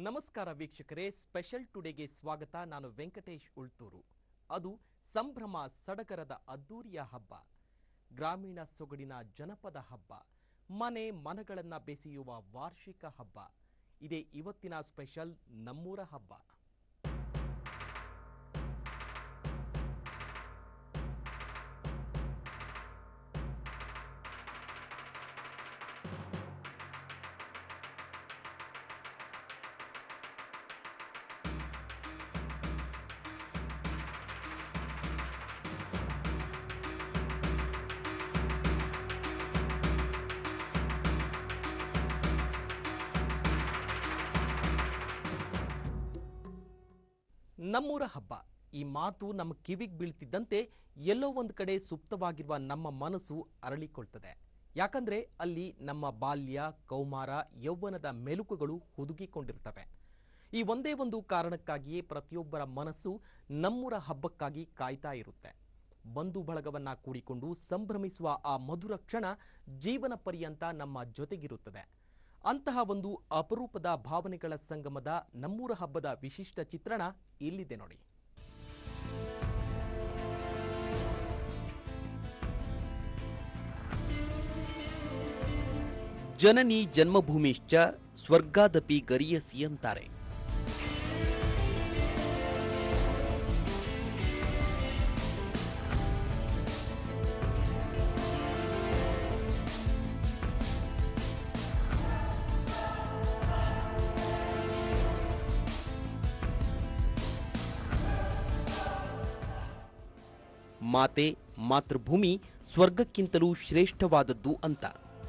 ನಮಸ್ಕಾರ ವೀಕ್ಷಕರೇ ಸ್ಪೆಷಲ್ ಟುಡೇಗೆ ಸ್ವಾಗತ ನಾನು ವೆಂಕಟೇಶ್ ಉಳ್ತೂರು ಅದು ಸಂಭ್ರಮ ಸಡಗರದ ಅದ್ದೂರಿಯ ಹಬ್ಬ ಗ್ರಾಮೀಣ ಸೊಗಡಿನ ಜನಪದ ಹಬ್ಬ ಮನೆ ಮನಗಳನ್ನ ಬೆಸೆಯುವ ವಾರ್ಷಿಕ ಹಬ್ಬ ಇದೇ ಇವತ್ತಿನ ಸ್ಪೆಷಲ್ ನಮ್ಮೂರ ಹಬ್ಬ ನಮ್ಮೂರ ಹಬ್ಬ ಈ ಮಾತು ನಮ್ಮ ಕಿವಿಗೆ ಬೀಳ್ತಿದ್ದಂತೆ ಎಲ್ಲೋ ಒಂದು ಕಡೆ ಸುಪ್ತವಾಗಿರುವ ನಮ್ಮ ಮನಸ್ಸು ಅರಳಿಕೊಳ್ತದೆ ಯಾಕಂದ್ರೆ ಅಲ್ಲಿ ನಮ್ಮ ಬಾಲ್ಯ ಕೌಮಾರ ಯೌವನದ ಮೆಲುಕುಗಳು ಹುದುಗಿಕೊಂಡಿರ್ತವೆ ಈ ಒಂದೇ ಒಂದು ಕಾರಣಕ್ಕಾಗಿಯೇ ಪ್ರತಿಯೊಬ್ಬರ ಮನಸ್ಸು ನಮ್ಮೂರ ಹಬ್ಬಕ್ಕಾಗಿ ಕಾಯ್ತಾ ಇರುತ್ತೆ ಬಂಧು ಬಳಗವನ್ನ ಕೂಡಿಕೊಂಡು ಸಂಭ್ರಮಿಸುವ ಆ ಮಧುರ ಕ್ಷಣ ಜೀವನ ಪರ್ಯಂತ ನಮ್ಮ ಜೊತೆಗಿರುತ್ತದೆ ಅಂತಹ ಒಂದು ಅಪರೂಪದ ಭಾವನೆಗಳ ಸಂಗಮದ ನಮ್ಮೂರ ಹಬ್ಬದ ವಿಶಿಷ್ಟ ಚಿತ್ರಣ ಇಲ್ಲಿದೆ ನೋಡಿ ಜನನಿ ಜನ್ಮಭೂಮಿಶ್ಚ ಸ್ವರ್ಗಾದಪಿ ಗರಿಯಸಿ ಅಂತಾರೆ ಮಾತೆ ಮಾತೃಭೂಮಿ ಸ್ವರ್ಗಕ್ಕಿಂತಲೂ ಶ್ರೇಷ್ಠವಾದದ್ದು ಅಂತ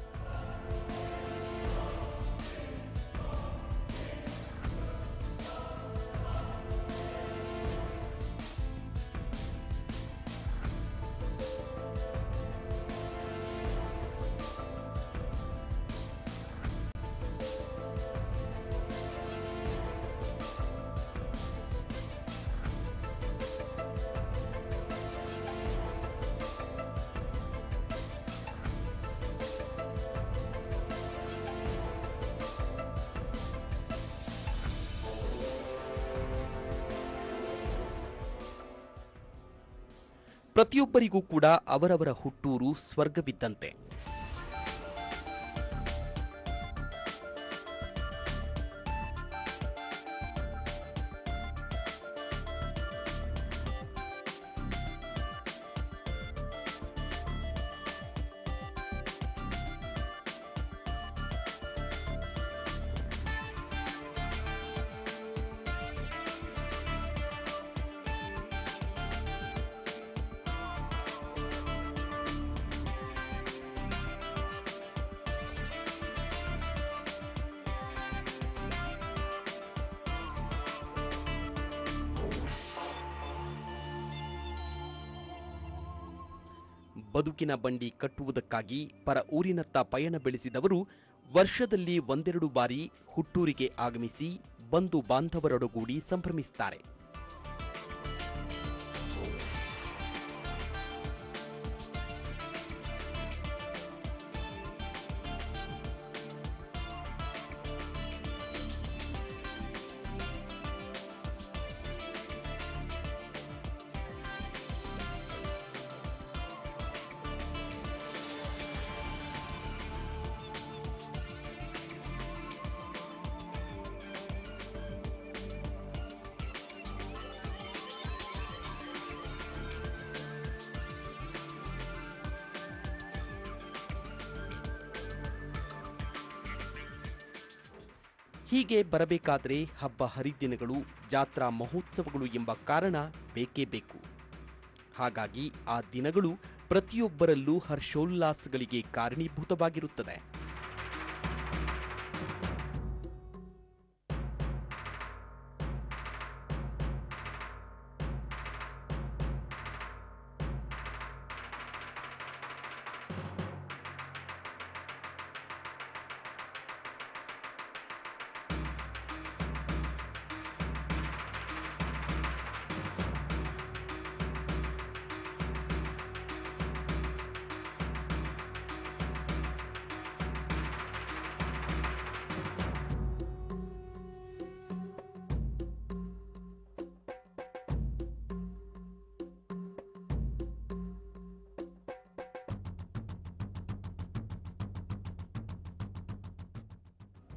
ಪ್ರತಿಯೊಬ್ಬರಿಗೂ ಕೂಡ ಅವರವರ ಹುಟ್ಟೂರು ಸ್ವರ್ಗವಿದ್ದಂತೆ ಬದುಕಿನ ಬಂಡಿ ಕಟ್ಟುವುದಕ್ಕಾಗಿ ಪರ ಊರಿನತ್ತ ಪಯಣ ಬೆಳೆಸಿದವರು ವರ್ಷದಲ್ಲಿ ಒಂದೆರಡು ಬಾರಿ ಹುಟ್ಟೂರಿಗೆ ಆಗಮಿಸಿ ಬಂಧು ಬಾಂಧವರೊಡಗೂಡಿ ಸಂಭ್ರಮಿಸುತ್ತಾರೆ ಹೀಗೆ ಬರಬೇಕಾದ್ರೆ ಹಬ್ಬ ಹರಿದಿನಗಳು ಜಾತ್ರಾ ಮಹೋತ್ಸವಗಳು ಎಂಬ ಕಾರಣ ಬೇಕೇ ಬೇಕು ಹಾಗಾಗಿ ಆ ದಿನಗಳು ಪ್ರತಿಯೊಬ್ಬರಲ್ಲೂ ಹರ್ಷೋಲ್ಲಾಸಗಳಿಗೆ ಕಾರಣೀಭೂತವಾಗಿರುತ್ತದೆ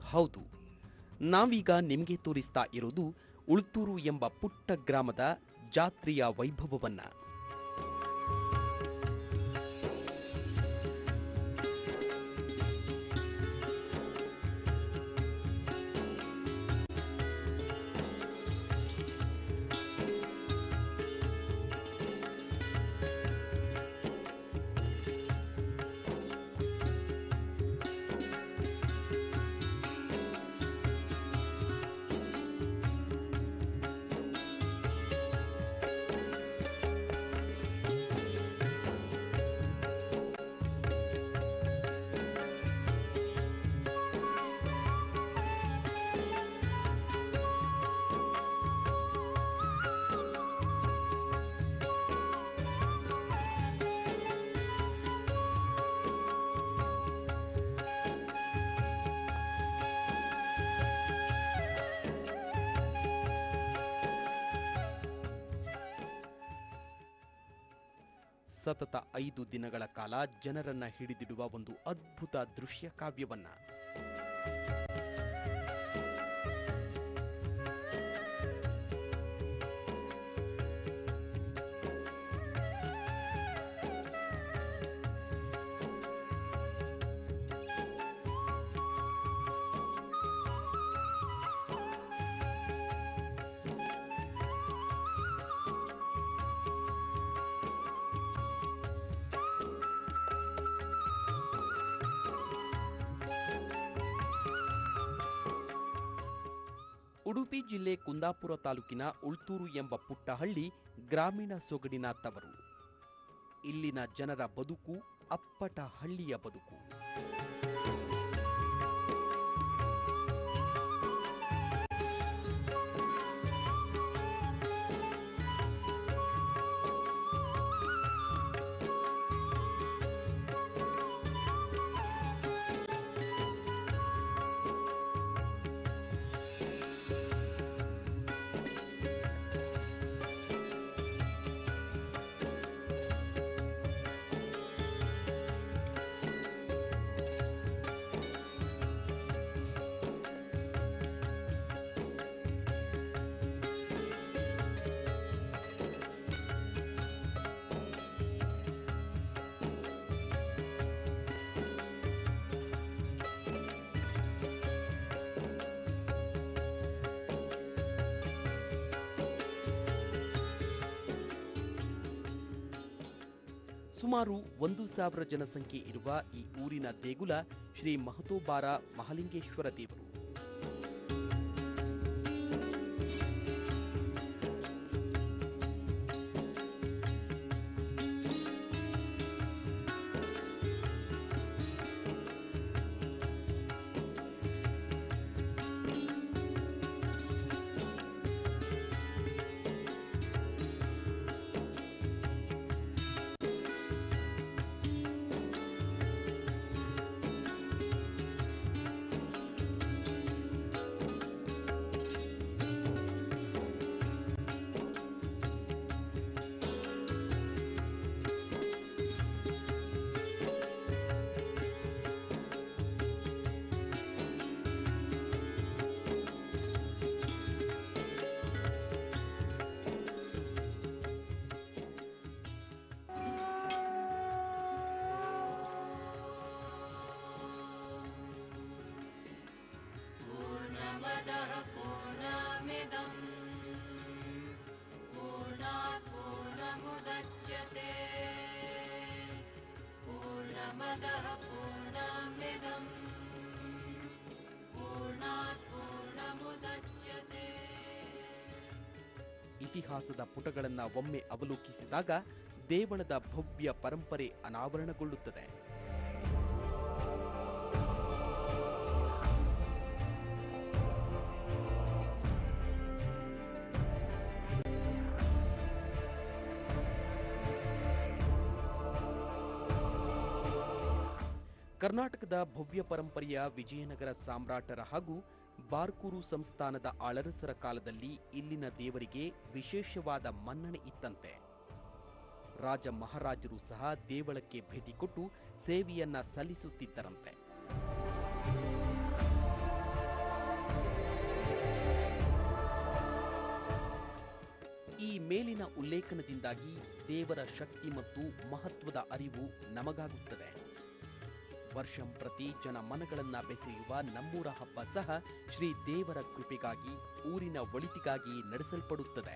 ಹೌದು ನಾವೀಗ ನಿಮಗೆ ತೋರಿಸ್ತಾ ಇರೋದು ಉಳ್ತೂರು ಎಂಬ ಪುಟ್ಟ ಗ್ರಾಮದ ಜಾತ್ರೆಯ ವೈಭವವನ್ನ ಸತತ ಐದು ದಿನಗಳ ಕಾಲ ಜನರನ್ನ ಹಿಡಿದಿಡುವ ಒಂದು ಅದ್ಭುತ ದೃಶ್ಯ ಕಾವ್ಯವನ್ನ ಉಡುಪಿ ಜಿಲ್ಲೆ ಕುಂದಾಪುರ ತಾಲೂಕಿನ ಉಳ್ತೂರು ಎಂಬ ಪುಟ್ಟ ಹಳ್ಳಿ ಗ್ರಾಮೀಣ ಸೊಗಡಿನ ತವರು ಇಲ್ಲಿನ ಜನರ ಬದುಕು ಅಪ್ಪಟ ಹಳ್ಳಿಯ ಬದುಕು ಸುಮಾರು ಒಂದು ಸಾವಿರ ಜನಸಂಖ್ಯೆ ಇರುವ ಈ ಊರಿನ ದೇಗುಲ ಶ್ರೀ ಮಹತೋಬಾರ ಮಹಾಲಿಂಗೇಶ್ವರ ದೇವರು पूर्णमदः पूर्णमिदम् पूर्णात् पूर्णमुदच्यते पूर्णमदः पूर्णमिदम् पूर्णात् पूर्णमुदच्यते ಇತಿಹಾಸದ ಪುಟಗಳನ್ನ ಒಮ್ಮೆ ಅವಲೋಕಿಸಿದಾಗ ದೇವಳದ ಭವ್ಯ ಪರಂಪರೆ ಅನಾವರಣಗೊಳ್ಳುತ್ತದೆ ಕರ್ನಾಟಕದ ಭವ್ಯ ಪರಂಪರೆಯ ವಿಜಯನಗರ ಸಾಮ್ರಾಟರ ಹಾಗೂ ಬಾರ್ಕೂರು ಸಂಸ್ಥಾನದ ಆಳರಸರ ಕಾಲದಲ್ಲಿ ಇಲ್ಲಿನ ದೇವರಿಗೆ ವಿಶೇಷವಾದ ಮನ್ನಣೆ ಇತ್ತಂತೆ ರಾಜ ಮಹಾರಾಜರು ಸಹ ದೇವಳಕ್ಕೆ ಭೇಟಿ ಕೊಟ್ಟು ಸೇವೆಯನ್ನ ಸಲ್ಲಿಸುತ್ತಿದ್ದರಂತೆ ಮೇಲಿನ ಉಲ್ಲೇಖನದಿಂದಾಗಿ ದೇವರ ಶಕ್ತಿ ಮತ್ತು ಮಹತ್ವದ ಅರಿವು ನಮಗಾಗುತ್ತದೆ ವರ್ಷಂ ಪ್ರತಿ ಜನ ಮನಗಳನ್ನ ಬೆಸೆಯುವ ನಮ್ಮೂರ ಹಬ್ಬ ಸಹ ಶ್ರೀ ದೇವರ ಕೃಪೆಗಾಗಿ ಊರಿನ ಒಳಿತಿಗಾಗಿ ನಡೆಸಲ್ಪಡುತ್ತದೆ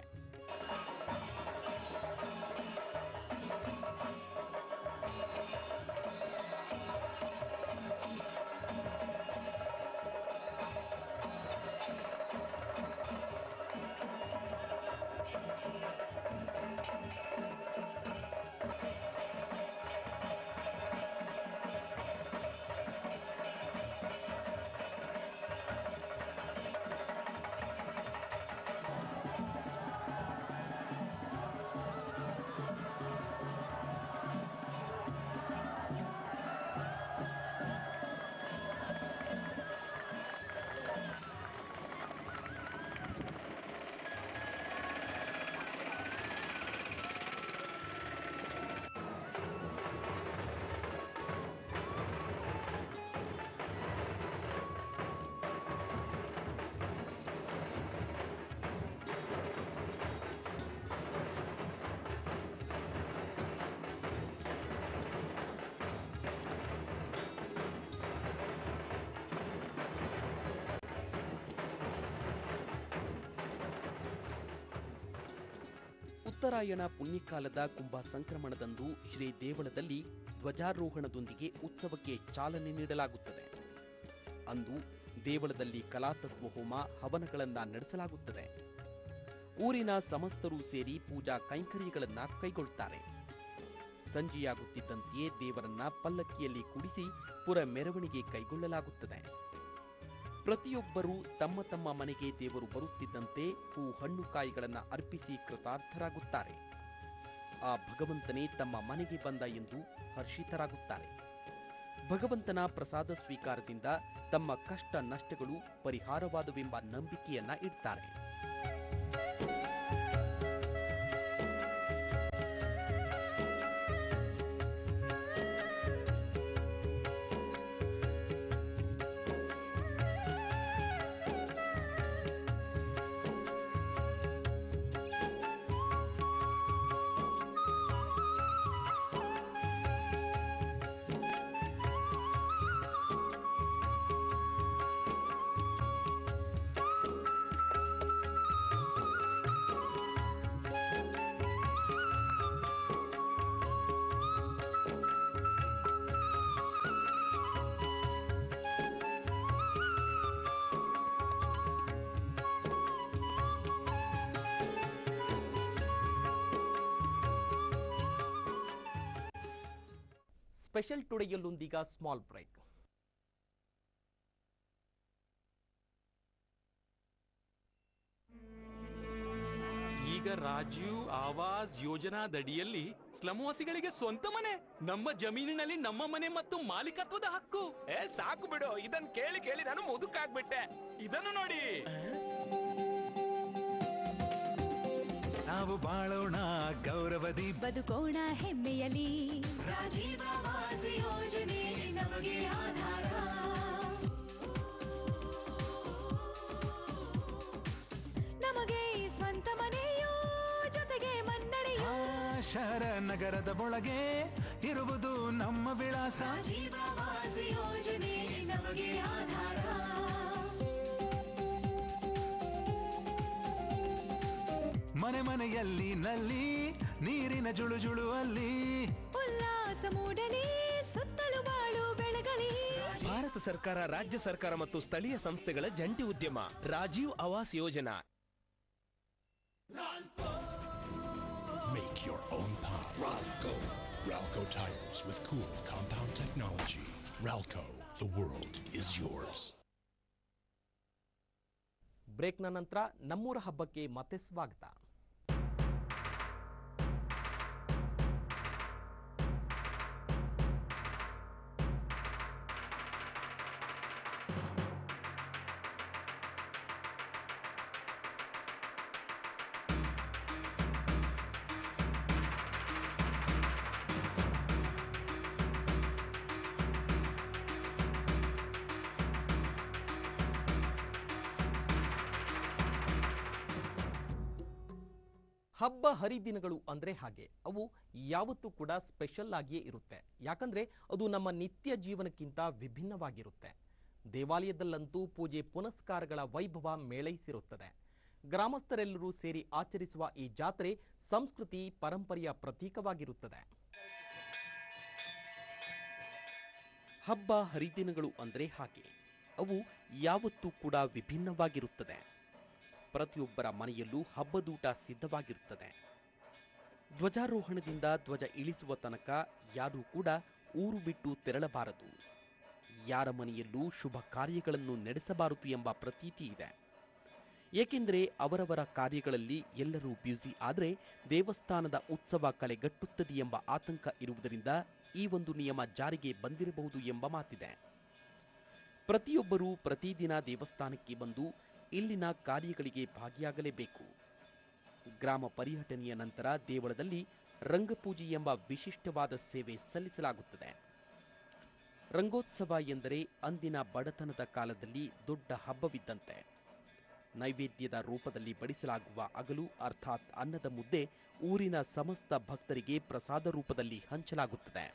ಉತ್ತರಾಯಣ ಪುಣ್ಯಕಾಲದ ಕುಂಭ ಸಂಕ್ರಮಣದಂದು ಶ್ರೀ ದೇವಳದಲ್ಲಿ ಧ್ವಜಾರೋಹಣದೊಂದಿಗೆ ಉತ್ಸವಕ್ಕೆ ಚಾಲನೆ ನೀಡಲಾಗುತ್ತದೆ ಅಂದು ದೇವಳದಲ್ಲಿ ಕಲಾತತ್ವ ಹೋಮ ಹವನಗಳನ್ನ ನಡೆಸಲಾಗುತ್ತದೆ ಊರಿನ ಸಮಸ್ತರು ಸೇರಿ ಪೂಜಾ ಕೈಂಕರ್ಯಗಳನ್ನ ಕೈಗೊಳ್ಳುತ್ತಾರೆ ಸಂಜೆಯಾಗುತ್ತಿದ್ದಂತೆಯೇ ದೇವರನ್ನ ಪಲ್ಲಕ್ಕಿಯಲ್ಲಿ ಕುಡಿಸಿ ಪುರ ಮೆರವಣಿಗೆ ಕೈಗೊಳ್ಳಲಾಗುತ್ತದೆ ಪ್ರತಿಯೊಬ್ಬರೂ ತಮ್ಮ ತಮ್ಮ ಮನೆಗೆ ದೇವರು ಬರುತ್ತಿದ್ದಂತೆ ಹೂ ಹಣ್ಣು ಕಾಯಿಗಳನ್ನ ಅರ್ಪಿಸಿ ಕೃತಾರ್ಥರಾಗುತ್ತಾರೆ ಆ ಭಗವಂತನೇ ತಮ್ಮ ಮನೆಗೆ ಬಂದ ಎಂದು ಹರ್ಷಿತರಾಗುತ್ತಾರೆ ಭಗವಂತನ ಪ್ರಸಾದ ಸ್ವೀಕಾರದಿಂದ ತಮ್ಮ ಕಷ್ಟ ನಷ್ಟಗಳು ಪರಿಹಾರವಾದವೆಂಬ ನಂಬಿಕೆಯನ್ನ ಇಡ್ತಾರೆ ಸ್ಪೆಷಲ್ ಟುಡೆಯಲ್ಲೊಂದೀಗ ಸ್ಮಾಲ್ ಬ್ರೇಕ್ ಈಗ ರಾಜೀವ್ ಆವಾಸ್ ಯೋಜನಾದಡಿಯಲ್ಲಿ ಸ್ಲಮ್ವಾಸಿಗಳಿಗೆ ಸ್ವಂತ ಮನೆ ನಮ್ಮ ಜಮೀನಿನಲ್ಲಿ ನಮ್ಮ ಮನೆ ಮತ್ತು ಮಾಲೀಕತ್ವದ ಹಕ್ಕು ಏ ಸಾಕು ಬಿಡು ಇದನ್ ಕೇಳಿ ಕೇಳಿ ನಾನು ಮುದುಕಾಗ್ಬಿಟ್ಟೆ ಇದನ್ನು ನೋಡಿ ನಾವು ಬಾಳೋಣ ಗೌರವದಿ ಬದುಕೋಣ ಹೆಮ್ಮೆಯಲಿ ರಾಜೀವಾವಾಸ ಯೋಜನೆ ನಮಗೆ ಆಧಾರ ನಮಗೆ ಸ್ವಂತ ಮನೆಯೋ ಜೊತೆಗೆ ಮನ್ನಣೆಯೋ ಆ ಶಹರ ನಗರದ ಒಳಗೆ ಇರುವುದು ನಮ್ಮ ವಿಳಾಸ ರಾಜೀವಾವಾಸ ಯೋಜನೆ ನಮಗೆ ಆಧಾರ ಮನೆ ಮನೆಯಲ್ಲಿ ನಲ್ಲಿ ನೀರಿನ ಜುಳು ಜುಳು ಅಲ್ಲಿ ಉಲ್ಲಾಸ ಮೂಡಲಿ ಸುತ್ತಲೂ ಬಾಳು ಬೆಳಗಲಿ ಭಾರತ ಸರ್ಕಾರ ರಾಜ್ಯ ಸರ್ಕಾರ ಮತ್ತು ಸ್ಥಳೀಯ ಸಂಸ್ಥೆಗಳ ಜಂಟಿ ಉದ್ಯಮ ರಾಜೀವ್ ಆವಾಸ್ ಯೋಜನಾ Make your own path. Ralco. Ralco tires with cool compound technology. Ralco, the world is yours. ಬ್ರೇಕ್ನ ನಂತರ ನಮ್ಮೂರ ಹಬ್ಬಕ್ಕೆ ಮತ್ತೆ ಸ್ವಾಗತ ಹಬ್ಬ ಹರಿದಿನಗಳು ಅಂದರೆ ಹಾಗೆ ಅವು ಯಾವತ್ತೂ ಕೂಡ ಸ್ಪೆಷಲ್ ಆಗಿಯೇ ಇರುತ್ತೆ ಯಾಕಂದ್ರೆ ಅದು ನಮ್ಮ ನಿತ್ಯ ಜೀವನಕ್ಕಿಂತ ವಿಭಿನ್ನವಾಗಿರುತ್ತೆ ದೇವಾಲಯದಲ್ಲಂತೂ ಪೂಜೆ ಪುನಸ್ಕಾರಗಳ ವೈಭವ ಮೇಳೈಸಿರುತ್ತದೆ ಗ್ರಾಮಸ್ಥರೆಲ್ಲರೂ ಸೇರಿ ಆಚರಿಸುವ ಈ ಜಾತ್ರೆ ಸಂಸ್ಕೃತಿ ಪರಂಪರೆಯ ಪ್ರತೀಕವಾಗಿರುತ್ತದೆ ಹಬ್ಬ ಹರಿದಿನಗಳು ಅಂದರೆ ಹಾಗೆ ಅವು ಯಾವತ್ತೂ ಕೂಡ ವಿಭಿನ್ನವಾಗಿರುತ್ತದೆ ಪ್ರತಿಯೊಬ್ಬರ ಮನೆಯಲ್ಲೂ ಹಬ್ಬದೂಟ ಸಿದ್ಧವಾಗಿರುತ್ತದೆ ಧ್ವಜಾರೋಹಣದಿಂದ ಧ್ವಜ ಇಳಿಸುವ ತನಕ ಯಾರೂ ಕೂಡ ಊರು ಬಿಟ್ಟು ತೆರಳಬಾರದು ಯಾರ ಮನೆಯಲ್ಲೂ ಶುಭ ಕಾರ್ಯಗಳನ್ನು ನಡೆಸಬಾರದು ಎಂಬ ಪ್ರತೀತಿ ಇದೆ ಏಕೆಂದರೆ ಅವರವರ ಕಾರ್ಯಗಳಲ್ಲಿ ಎಲ್ಲರೂ ಬ್ಯುಸಿ ಆದರೆ ದೇವಸ್ಥಾನದ ಉತ್ಸವ ಕಳೆಗಟ್ಟುತ್ತದೆ ಎಂಬ ಆತಂಕ ಇರುವುದರಿಂದ ಈ ಒಂದು ನಿಯಮ ಜಾರಿಗೆ ಬಂದಿರಬಹುದು ಎಂಬ ಮಾತಿದೆ ಪ್ರತಿಯೊಬ್ಬರೂ ಪ್ರತಿದಿನ ದೇವಸ್ಥಾನಕ್ಕೆ ಬಂದು ಇಲ್ಲಿನ ಕಾರ್ಯಗಳಿಗೆ ಭಾಗಿಯಾಗಲೇಬೇಕು ಗ್ರಾಮ ಪರ್ಯಟನೆಯ ನಂತರ ದೇವಳದಲ್ಲಿ ರಂಗಪೂಜೆ ಎಂಬ ವಿಶಿಷ್ಟವಾದ ಸೇವೆ ಸಲ್ಲಿಸಲಾಗುತ್ತದೆ ರಂಗೋತ್ಸವ ಎಂದರೆ ಅಂದಿನ ಬಡತನದ ಕಾಲದಲ್ಲಿ ದೊಡ್ಡ ಹಬ್ಬವಿದ್ದಂತೆ ನೈವೇದ್ಯದ ರೂಪದಲ್ಲಿ ಬಡಿಸಲಾಗುವ ಅಗಲು ಅರ್ಥಾತ್ ಅನ್ನದ ಮುದ್ದೆ ಊರಿನ ಸಮಸ್ತ ಭಕ್ತರಿಗೆ ಪ್ರಸಾದ ರೂಪದಲ್ಲಿ ಹಂಚಲಾಗುತ್ತದೆ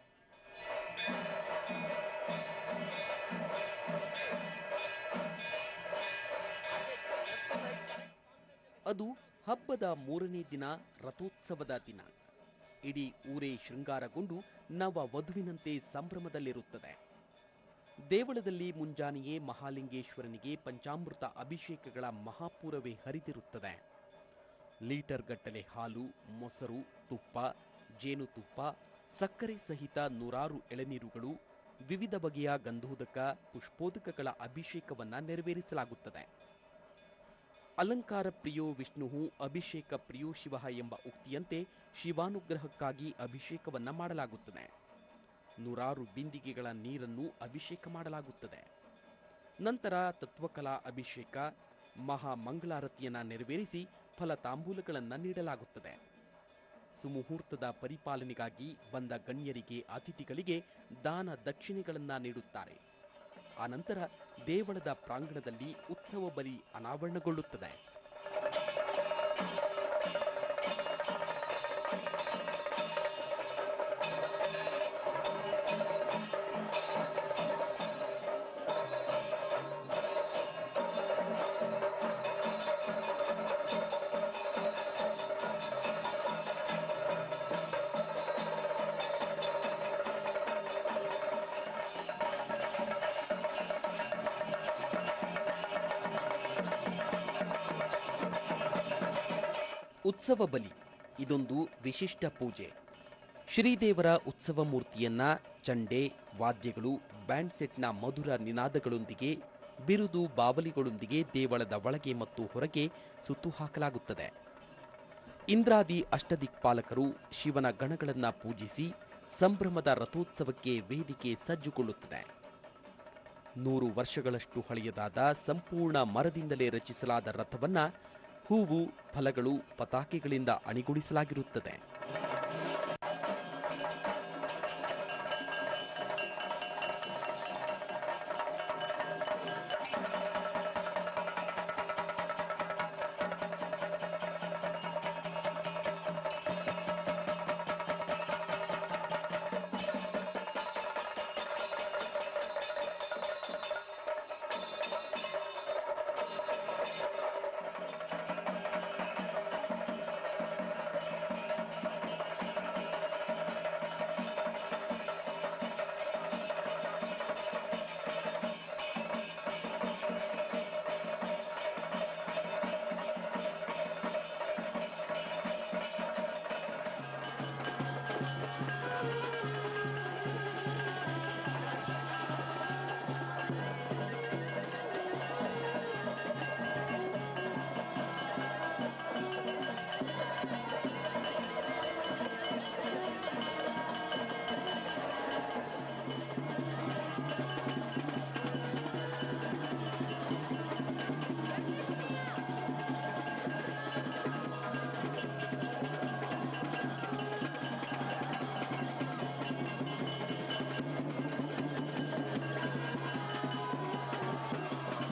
ಅದು ಹಬ್ಬದ ಮೂರನೇ ದಿನ ರಥೋತ್ಸವದ ದಿನ ಇಡೀ ಊರೇ ಶೃಂಗಾರಗೊಂಡು ನವ ವಧುವಿನಂತೆ ಸಂಭ್ರಮದಲ್ಲಿರುತ್ತದೆ ದೇವಳದಲ್ಲಿ ಮುಂಜಾನೆಯೇ ಮಹಾಲಿಂಗೇಶ್ವರನಿಗೆ ಪಂಚಾಮೃತ ಅಭಿಷೇಕಗಳ ಮಹಾಪೂರವೇ ಹರಿದಿರುತ್ತದೆ ಲೀಟರ್ ಗಟ್ಟಲೆ ಹಾಲು ಮೊಸರು ತುಪ್ಪ ಜೇನುತುಪ್ಪ ಸಕ್ಕರೆ ಸಹಿತ ನೂರಾರು ಎಳನೀರುಗಳು ವಿವಿಧ ಬಗೆಯ ಗಂಧೋದಕ ಪುಷ್ಪೋದಕಗಳ ಅಭಿಷೇಕವನ್ನ ನೆರವೇರಿಸಲಾಗುತ್ತದೆ ಅಲಂಕಾರ ಪ್ರಿಯೋ ವಿಷ್ಣು ಅಭಿಷೇಕ ಪ್ರಿಯೋ ಶಿವ ಎಂಬ ಉಕ್ತಿಯಂತೆ ಶಿವಾನುಗ್ರಹಕ್ಕಾಗಿ ಅಭಿಷೇಕವನ್ನ ಮಾಡಲಾಗುತ್ತದೆ ನೂರಾರು ಬಿಂದಿಗೆಗಳ ನೀರನ್ನು ಅಭಿಷೇಕ ಮಾಡಲಾಗುತ್ತದೆ ನಂತರ ತತ್ವಕಲಾ ಅಭಿಷೇಕ ಮಹಾ ಮಂಗಳಾರತಿಯನ್ನ ನೆರವೇರಿಸಿ ಫಲ ತಾಂಬೂಲಗಳನ್ನು ನೀಡಲಾಗುತ್ತದೆ ಸುಮುಹೂರ್ತದ ಪರಿಪಾಲನೆಗಾಗಿ ಬಂದ ಗಣ್ಯರಿಗೆ ಅತಿಥಿಗಳಿಗೆ ದಾನ ದಕ್ಷಿಣೆಗಳನ್ನ ನೀಡುತ್ತಾರೆ ಆನಂತರ ದೇವಳದ ಪ್ರಾಂಗಣದಲ್ಲಿ ಉತ್ಸವ ಬಲಿ ಅನಾವರಣಗೊಳ್ಳುತ್ತದೆ ಉತ್ಸವ ಬಲಿ ಇದೊಂದು ವಿಶಿಷ್ಟ ಪೂಜೆ ಶ್ರೀದೇವರ ಉತ್ಸವ ಮೂರ್ತಿಯನ್ನ ಚಂಡೆ ವಾದ್ಯಗಳು ಬ್ಯಾಂಡ್ ಸೆಟ್ನ ಮಧುರ ನಿನಾದಗಳೊಂದಿಗೆ ಬಿರುದು ಬಾವಲಿಗಳೊಂದಿಗೆ ದೇವಳದ ಒಳಗೆ ಮತ್ತು ಹೊರಗೆ ಸುತ್ತು ಹಾಕಲಾಗುತ್ತದೆ ಇಂದ್ರಾದಿ ಅಷ್ಟದಿಕ್ಪಾಲಕರು ಶಿವನ ಗಣಗಳನ್ನ ಪೂಜಿಸಿ ಸಂಭ್ರಮದ ರಥೋತ್ಸವಕ್ಕೆ ವೇದಿಕೆ ಸಜ್ಜುಗೊಳ್ಳುತ್ತದೆ ನೂರು ವರ್ಷಗಳಷ್ಟು ಹಳೆಯದಾದ ಸಂಪೂರ್ಣ ಮರದಿಂದಲೇ ರಚಿಸಲಾದ ರಥವನ್ನ ಹೂವು ಫಲಗಳು ಪತಾಕೆಗಳಿಂದ ಅಣಿಗೊಳಿಸಲಾಗಿರುತ್ತದೆ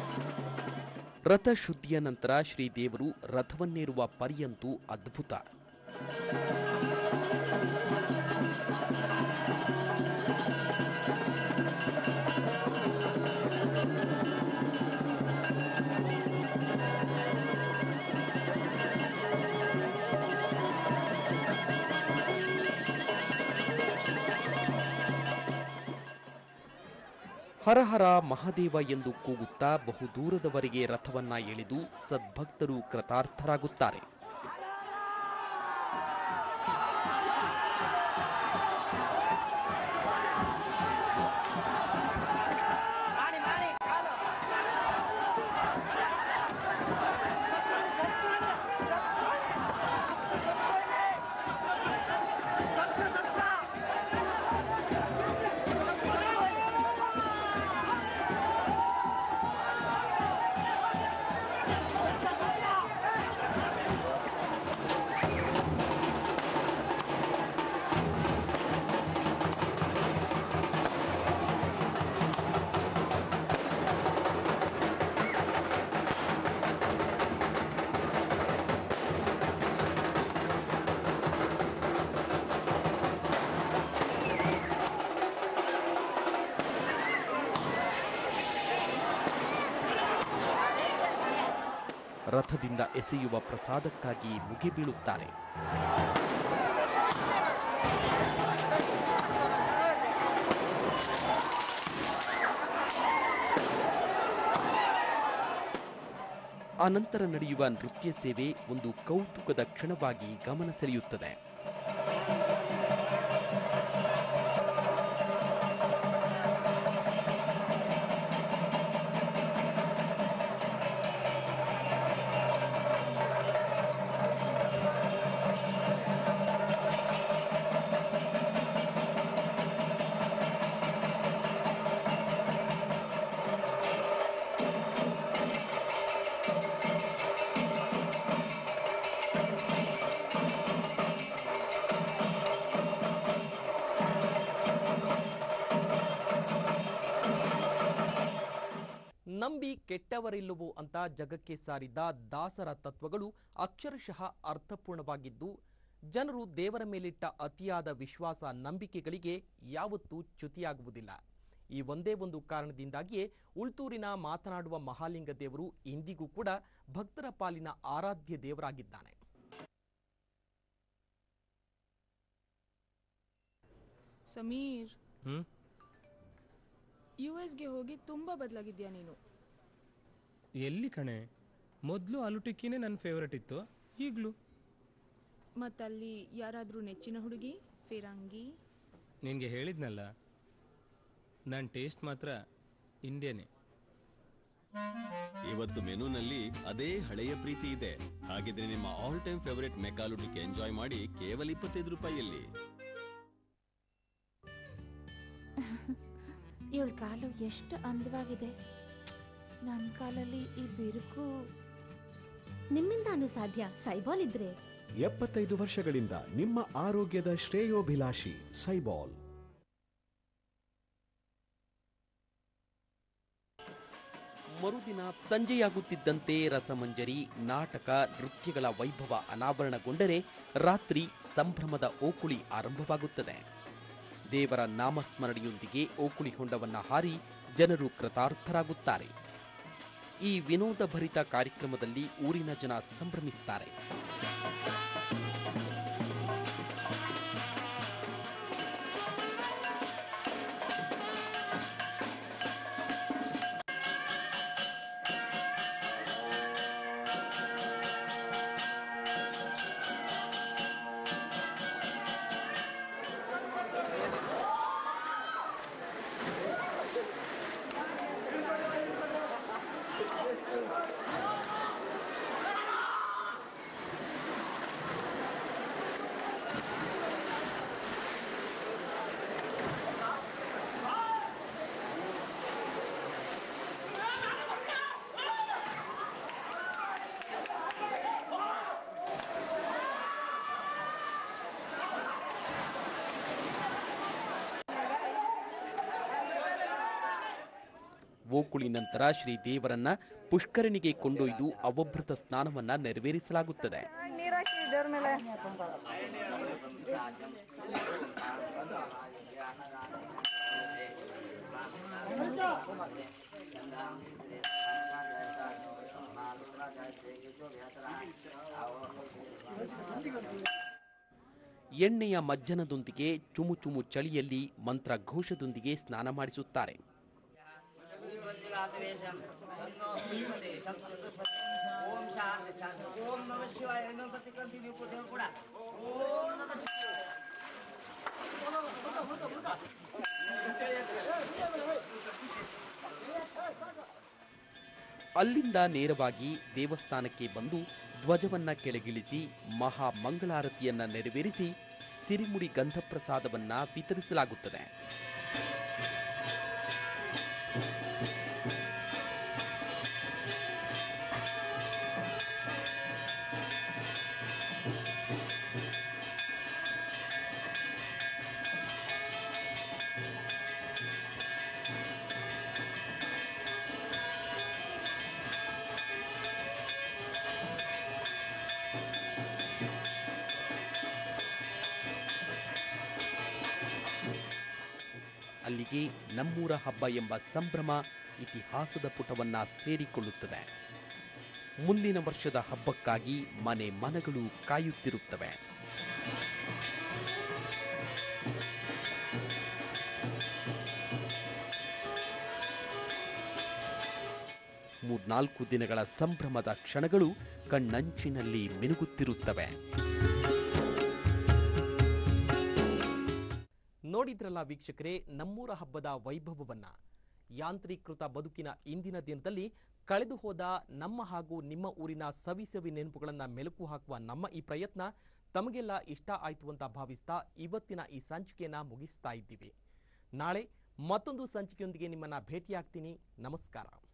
ರಥ ಶುದ್ಧಿಯ ನಂತರ ಶ್ರೀದೇವರು ರಥವನ್ನೇರುವ ಪರಿಯಂತೂ ಅದ್ಭುತ ಹರಹರ ಮಹಾದೇವ ಎಂದು ಕೂಗುತ್ತಾ ಬಹುದೂರದವರೆಗೆ ರಥವನ್ನ ಎಳೆದು ಸದ್ಭಕ್ತರು ಕೃತಾರ್ಥರಾಗುತ್ತಾರೆ ರಥದಿಂದ ಎಸೆಯುವ ಪ್ರಸಾದಕ್ಕಾಗಿ ಮುಗಿಬೀಳುತ್ತಾರೆ ಅನಂತರ ನಡೆಯುವ ನೃತ್ಯ ಸೇವೆ ಒಂದು ಕೌತುಕದ ಕ್ಷಣವಾಗಿ ಗಮನ ಸೆಳೆಯುತ್ತದೆ ನಂಬಿ ಕೆಟ್ಟವರಿಲ್ಲವೋ ಅಂತ ಜಗಕ್ಕೆ ಸಾರಿದ ದಾಸರ ತತ್ವಗಳು ಅಕ್ಷರಶಃ ಅರ್ಥಪೂರ್ಣವಾಗಿದ್ದು ಜನರು ದೇವರ ಮೇಲಿಟ್ಟ ಅತಿಯಾದ ವಿಶ್ವಾಸ ನಂಬಿಕೆಗಳಿಗೆ ಯಾವತ್ತೂ ಚ್ಯುತಿಯಾಗುವುದಿಲ್ಲ ಈ ಒಂದೇ ಒಂದು ಕಾರಣದಿಂದಾಗಿಯೇ ಉಳ್ತೂರಿನ ಮಾತನಾಡುವ ಮಹಾಲಿಂಗ ದೇವರು ಇಂದಿಗೂ ಕೂಡ ಭಕ್ತರ ಪಾಲಿನ ಆರಾಧ್ಯ ದೇವರಾಗಿದ್ದಾನೆ ಸಮೀರ್ ಹ್ಮ್ ಯು ಎಸ್ಗೆ ಹೋಗಿ ತುಂಬ ಬದಲಾಗಿದ್ಯಾ ನೀನು ಎಲ್ಲಿ ಕಣೆ ಮೊದಲು ಆಲೂ ಟಿಕ್ಕಿನೇ ನನ್ನ ಫೇವ್ರೆಟ್ ಇತ್ತು ಈಗಲೂ ಮತ್ತಲ್ಲಿ ಯಾರಾದರೂ ನೆಚ್ಚಿನ ಹುಡುಗಿ ಫಿರಂಗಿ ನಿನಗೆ ಹೇಳಿದ್ನಲ್ಲ ನನ್ನ ಟೇಸ್ಟ್ ಮಾತ್ರ ಇಂಡಿಯನೇ ಇವತ್ತು ಮೆನುನಲ್ಲಿ ಅದೇ ಹಳೆಯ ಪ್ರೀತಿ ಇದೆ ಹಾಗಿದ್ರೆ ನಿಮ್ಮ all time favourite McAloo tikki enjoy ಮಾಡಿ ಕೇವಲ ಇಪ್ಪತ್ತೈದು ರೂಪಾಯಿಯಲ್ಲಿ ಇವಳ ಕಾಲು ಎಷ್ಟು ಅಂದವಾಗಿದೆ ನನ್ನ ಕಾಲಲ್ಲಿ ಈ ಬಿರುಕು ನಿಮ್ಮಿಂದಾನು ಸಾಧ್ಯ ಸೈಬಾಲ್ ಇದ್ರೆ ಎಪ್ಪತ್ತೈದು ವರ್ಷಗಳಿಂದ ನಿಮ್ಮ ಆರೋಗ್ಯದ ಶ್ರೇಯೋಭಿಲಾಷಿ ಸೈಬಾಲ್ ಮರುದಿನ ಸಂಜೆಯಾಗುತ್ತಿದ್ದಂತೆ ರಸಮಂಜರಿ ನಾಟಕ ನೃತ್ಯಗಳ ವೈಭವ ಅನಾವರಣಗೊಂಡರೆ ರಾತ್ರಿ ಸಂಭ್ರಮದ ಓಕುಳಿ ಆರಂಭವಾಗುತ್ತದೆ ದೇವರ ನಾಮಸ್ಮರಣೆಯೊಂದಿಗೆ ಓಕುಳಿ ಹೊಂಡವನ್ನ ಹಾರಿ ಜನರು ಕೃತಾರ್ಥರಾಗುತ್ತಾರೆ ಈ ವಿನೋದ ಭರಿತ ಕಾರ್ಯಕ್ರಮದಲ್ಲಿ ಊರಿನ ಜನ ಸಂಭ್ರಮಿಸುತ್ತಾರೆ ಓಕುಳಿ ನಂತರ ಶ್ರೀ ದೇವರನ್ನ ಪುಷ್ಕರಣಿಗೆ ಕೊಂಡೊಯ್ದು ಅವಭೃತ ಸ್ನಾನವನ್ನ ನೆರವೇರಿಸಲಾಗುತ್ತದೆ ನೀರಾಕಿ ದೇವ್ರ ಮೇಲೆ ಎಣ್ಣೆಯ ಮಜ್ಜನದೊಂದಿಗೆ ಚುಮು ಚುಮು ಚಳಿಯಲ್ಲಿ ಮಂತ್ರ ಘೋಷದೊಂದಿಗೆ ಸ್ನಾನ ಮಾಡಿಸುತ್ತಾರೆ ಓಂ ಶಾಂತಿ ಶಾಂತಿ ಓಂ ನಮ ಶಿವಾಯ ಇನ್ನೊಂದ್ಸತಿ ಕಂಟಿನ್ಯೂ ಕೊಟ್ಟರು ಕೂಡ ಓಂ ನಮ ಅಲ್ಲಿಂದ ನೇರವಾಗಿ ದೇವಸ್ಥಾನಕ್ಕೆ ಬಂದು ಧ್ವಜವನ್ನ ಕೆಳಗಿಳಿಸಿ ಮಹಾ ಮಂಗಳಾರತಿಯನ್ನ ನೆರವೇರಿಸಿ ಸಿರಿಮುಡಿ ಗಂಧಪ್ರಸಾದವನ್ನ ವಿತರಿಸಲಾಗುತ್ತದೆ ಅಲ್ಲಿಗೆ ನಮ್ಮೂರ ಹಬ್ಬ ಎಂಬ ಸಂಭ್ರಮ ಇತಿಹಾಸದ ಪುಟವನ್ನ ಸೇರಿಕೊಳ್ಳುತ್ತದೆ ಮುಂದಿನ ವರ್ಷದ ಹಬ್ಬಕ್ಕಾಗಿ ಮನೆ ಮನಗಳು ಕಾಯುತ್ತಿರುತ್ತವೆ ಮೂರ್ನಾಲ್ಕು ದಿನಗಳ ಸಂಭ್ರಮದ ಕ್ಷಣಗಳು ಕಣ್ಣಂಚಿನಲ್ಲಿ ಮಿನುಗುತ್ತಿರುತ್ತವೆ ನೋಡಿದ್ರಲ್ಲ ವೀಕ್ಷಕರೇ ನಮ್ಮೂರ ಹಬ್ಬದ ವೈಭವವನ್ನ ಯಾಂತ್ರೀಕೃತ ಬದುಕಿನ ಇಂದಿನ ದಿನದಲ್ಲಿ ಕಳೆದು ಹೋದ ನಮ್ಮ ಹಾಗೂ ನಿಮ್ಮ ಊರಿನ ಸವಿ ಸವಿ ನೆನಪುಗಳನ್ನ ಮೆಲುಕು ಹಾಕುವ ನಮ್ಮ ಈ ಪ್ರಯತ್ನ ತಮಗೆಲ್ಲ ಇಷ್ಟ ಆಯ್ತು ಅಂತ ಭಾವಿಸ್ತಾ ಇವತ್ತಿನ ಈ ಸಂಚಿಕೆಯನ್ನ ಮುಗಿಸ್ತಾ ಇದ್ದೀವಿ ನಾಳೆ ಮತ್ತೊಂದು ಸಂಚಿಕೆಯೊಂದಿಗೆ ನಿಮ್ಮನ್ನ ಭೇಟಿಯಾಗ್ತೀನಿ ನಮಸ್ಕಾರ